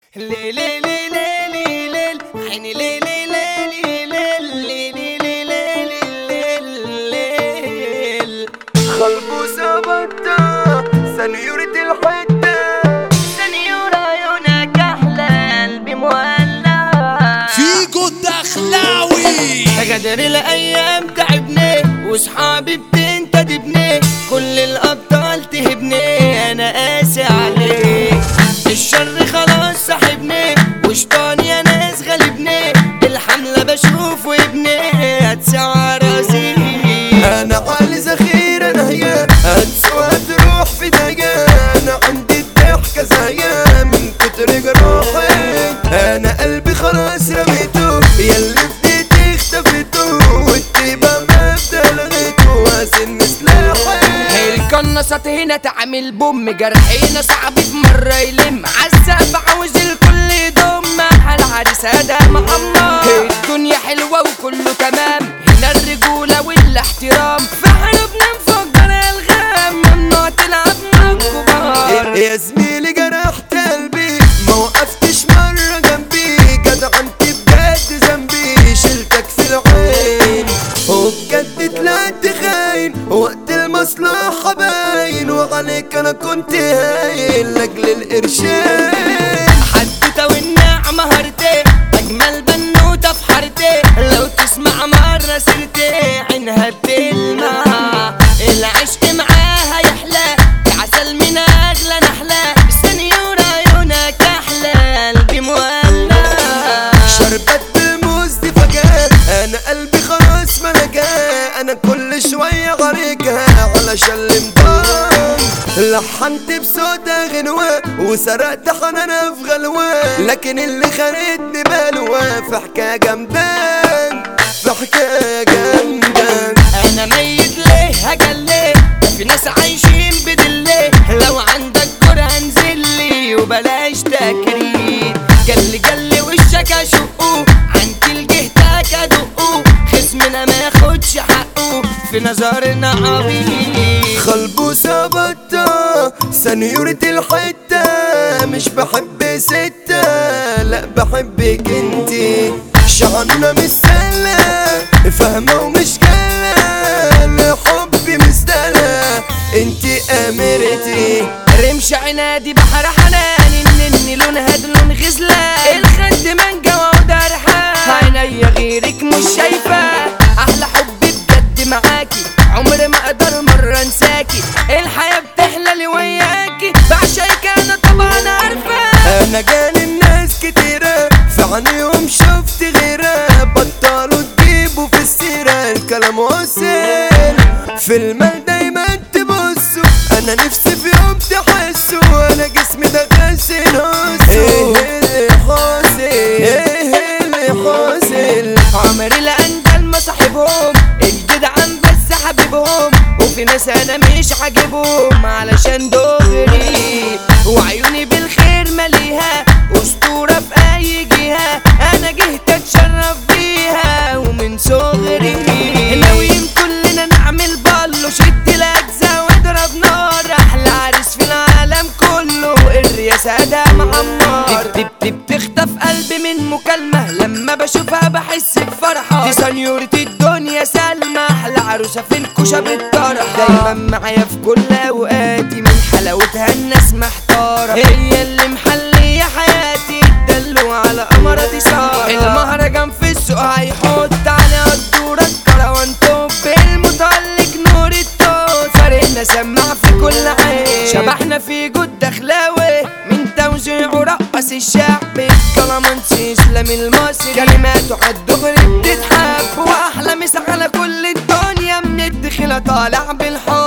لي لي لي لي لي لي عيني لي لي لي لي لي لي لي لي لي لي لي قلبه ثبتة سنيورة الحتة سنيورة عيونك أحلى قلبي مولع فيجو الدخلاوي قدر الأيام تعبني وصحابي بتنتدبني كل الأبطال تهبني أنا قاسي عليك الشر خلاص صاحبني وشطان يا ناس غالبني الحملة بشوف وابني هتسعى راسي أنا عالي ذخيرة نهية هتسوى تروح في دقة أنا عندي الضحكة زاية من كتر جروحي أنا قلبي خلاص رميته ياللي في ايدي اختفيته والطيبة مبدأ لغيته واسن سلاحي القناصات هنا تعمل بوم جرحينا صعب في مرة يلم عالسقف عاوز الكل يضم على العريس هذا محمد الدنيا حلوة وكله تمام هنا الرجولة والاحترام في حروبنا نفجر الغام ممنوع تلعب مع الكبار يا زميلي جرحت قلبي ما وقفتش مرة جنبي جدع انت بجد ذنبي شلتك في العين وبجد طلعت خاين وقت المصلحة باين وعليك انا كنت هايل لاجل القرشين حدوتة والنعمة هرتي أجمل بنوتة في حارتي لو تسمع مرة سيرتي عينها بتلمع العشق معاها يحلى عسل من أغلى نحلة سنيورة عيونك أحلى قلبي مولع شربت الموز دي فجأة انا قلبي خلاص ملقاه انا كل شوية غريقها علشان الامضان لحنت بصوتها غنوة وسرقت حنانها في غلوة لكن اللي خانتني بلوة في حكاية جامدان في حكاية جامدان انا ميت ليه هجل ليه في ناس عايشين بدليه لو عندك جرأة انزل لي وبلاش تكريم جل جل وشك اشقه عن جهتك ادقه خصمنا ما ياخدش حقه في نظرنا عبيط خلبوسة بطة سنيورة الحتة مش بحب ستة لا بحبك انتي شعنونة مش سهلة فاهمة ومش جالة لحبي مستاهلة انتي اميرتي رمش عنادي بحر حنان النني لونها لون غزلان الخد مانجا وعود ريحان عينيا غيرك مش شايفة احلى حب بجد معاكي عمري ما اقدر مرة انساكي الحياة بتحلى لي وياكي بعشقك انا طبعا عارفة انا جاني الناس كتيرة في عينيهم شفت غيرة بطلوا تجيبوا في السيرة الكلام وصل في المال دايما تبصوا انا نفسي في يوم تحسوا انا جسمي ده غسل هوسو ايه اللي حاصل ايه اللي حاصل عمري لأندل ما صاحبهم الجدعان بس حبيبهم وفي ناس انا مش عاجبهم علشان دغري وعيوني بالخير مليها اسطورة في اي جهة انا جهت اتشرف بيها ومن صغري ناويين كلنا نعمل بالو شد الاجزاء واضرب نار احلى عريس في العالم كله الرياسة ده معمر دي دي بتخطف قلبي من مكالمة لما بشوفها بحس بفرحة دي سنيورة الدنيا سلمى أحلى عروسة في الكوشة بالطرح دايما معايا في كل أوقاتي من حلاوتها الناس محتارة هي اللي محلية حياتي الدلو على قمرة دي سارة المهرجان في السوق هيحط عليها الدورة الكروان توب المتألق نور التوت فريقنا سمع في كل عين شبحنا في جود دخلاوي من توزيعه رقص الشعب الكلامنسي اسلام المصري كلماته عالدغري بتتحب واحلى مسا على كل الدنيا من الدخلة طالع بالحب